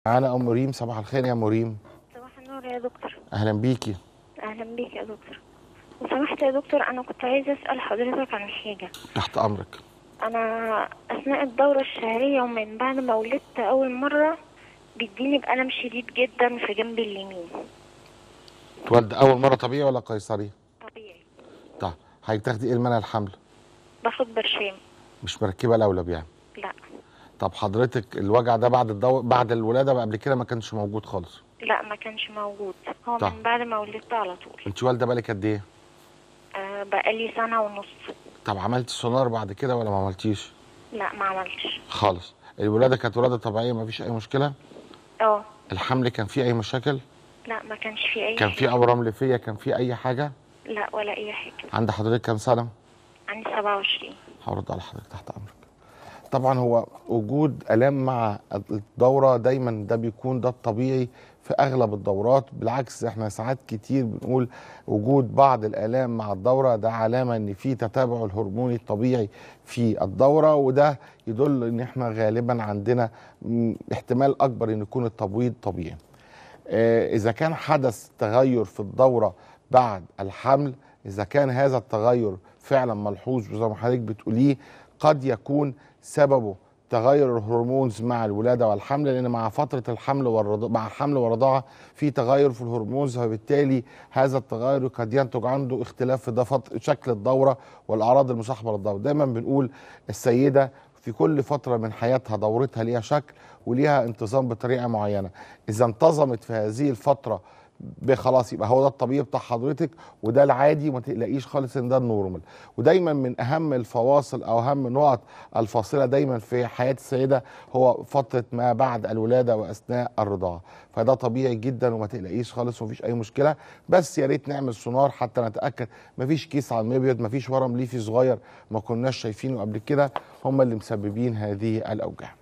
معانا ام ريم صباح الخير يا مريم صباح النور يا دكتور اهلا بيكي اهلا بيك يا دكتور لو سمحت يا دكتور انا كنت عايزه اسال حضرتك عن حاجه تحت امرك انا اثناء الدوره الشهريه ومن بعد ما ولدت اول مره بيديني بألم شديد جدا في جنبي اليمين تولد اول مره طبيعي ولا قيصري طبيعي طيب هتاخدي ايه المنع الحمل باخد برشام مش مركبه الاولى يعني لا طب حضرتك الوجع ده بعد الدو... بعد الولاده بقى قبل كده ما كانش موجود خالص لا ما كانش موجود هو طب. من بعد ما ولدت على طول انت والده بالك قد ايه آه بقالي سنه ونص طب عملتي سونار بعد كده ولا ما عملتيش لا ما عملتش خالص الولاده كانت ولاده طبيعيه ما فيش اي مشكله اه الحمل كان فيه اي مشاكل لا ما كانش في اي كان حاجة. فيه اورام ليفيه كان فيه اي حاجه لا ولا اي حاجه عند حضرتك كام سنه عندي 27 هرد على حضرتك تحت امرك طبعا هو وجود الام مع الدوره دايما ده بيكون ده الطبيعي في اغلب الدورات بالعكس احنا ساعات كتير بنقول وجود بعض الالام مع الدوره ده علامه ان في تتابع الهرموني الطبيعي في الدوره وده يدل ان احنا غالبا عندنا م، احتمال اكبر ان يكون التبويض طبيعي آه، اذا كان حدث تغير في الدوره بعد الحمل اذا كان هذا التغير فعلا ملحوظ وزي ما حضرتك بتقوليه قد يكون سببه تغير الهرمونز مع الولاده والحمل لان مع فتره الحمل والرضاعه مع الحمل والرضاعه في تغير في الهرمونز فبالتالي هذا التغير قد ينتج عنده اختلاف في ده فط- شكل الدوره والاعراض المصاحبه للدوره دايما بنقول السيده في كل فتره من حياتها دورتها ليها شكل وليها انتظام بطريقه معينه اذا انتظمت في هذه الفتره خلاص يبقى هو ده الطبيعي بتاع حضرتك وده العادي وما تقلقيش خالص ان ده النورمال ودايما من اهم الفواصل او اهم النقط الفاصله دايما في حياه السيده هو فتره ما بعد الولاده واثناء الرضاعه فده طبيعي جدا وما تقلقيش خالص ومفيش اي مشكله بس يا ريت نعمل سونار حتى نتاكد مفيش كيس على المبيض مفيش ورم ليفي صغير ما كناش شايفينه قبل كده هم اللي مسببين هذه الاوجاع